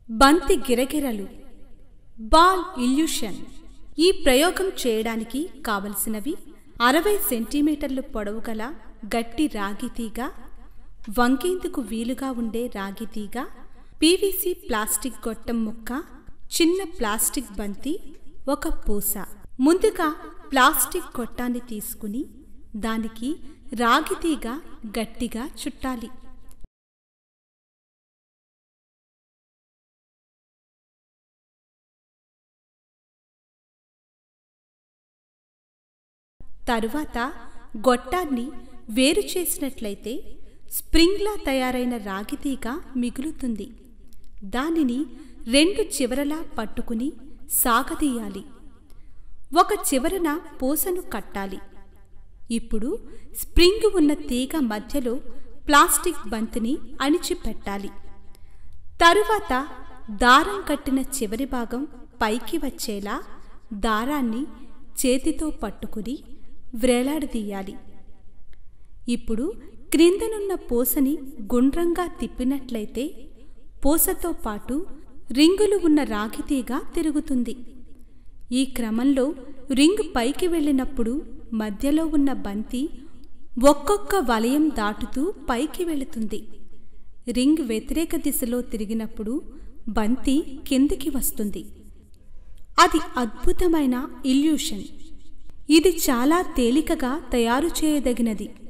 బంతి గిరగిరలు ball illusion ఈ ప్రయోగం చేయడానికి కావలసినవి అరవై సెంటీమీటర్లు పొడవు గల గట్టి రాగి తీగ వంకేందుకు వీలుగా ఉండే రాగి తీగ పీవీసీ ప్లాస్టిక్ గొట్టం ముక్క చిన్న ప్లాస్టిక్ బంతి ఒక పూస ముందుగా ప్లాస్టిక్ గొట్టాన్ని తీసుకుని దానికి రాగి తీగ గట్టిగా చుట్టాలి తరువాత గొట్టాన్ని వేరు చేసినట్లయితే స్ప్రింగ్లా తయారైన రాగి తీగ మిగులుతుంది దానిని రెండు చివరలా పట్టుకుని సాగదీయాలి ఒక చివరన పూసను కట్టాలి ఇప్పుడు స్ప్రింగ్ ఉన్న తీగ మధ్యలో ప్లాస్టిక్ బంతిని అణిచిపెట్టాలి తరువాత దారం కట్టిన చివరి భాగం పైకి వచ్చేలా దారాన్ని చేతితో పట్టుకుని వ్రేలాడదీయాలి ఇప్పుడు క్రిందనున్న పూసని గుండ్రంగా తిప్పినట్లయితే పూసతో పాటు రింగులు ఉన్న రాగితీగ తిరుగుతుంది ఈ క్రమంలో రింగ్ పైకి వెళ్ళినప్పుడు మధ్యలో ఉన్న బంతి ఒక్కొక్క వలయం దాటుతూ పైకి వెళుతుంది రింగ్ వ్యతిరేక దిశలో తిరిగినప్పుడు బంతి కిందికి వస్తుంది అది అద్భుతమైన ఇల్యూషన్ ఇది చాలా తేలికగా తయారు చేయదగినది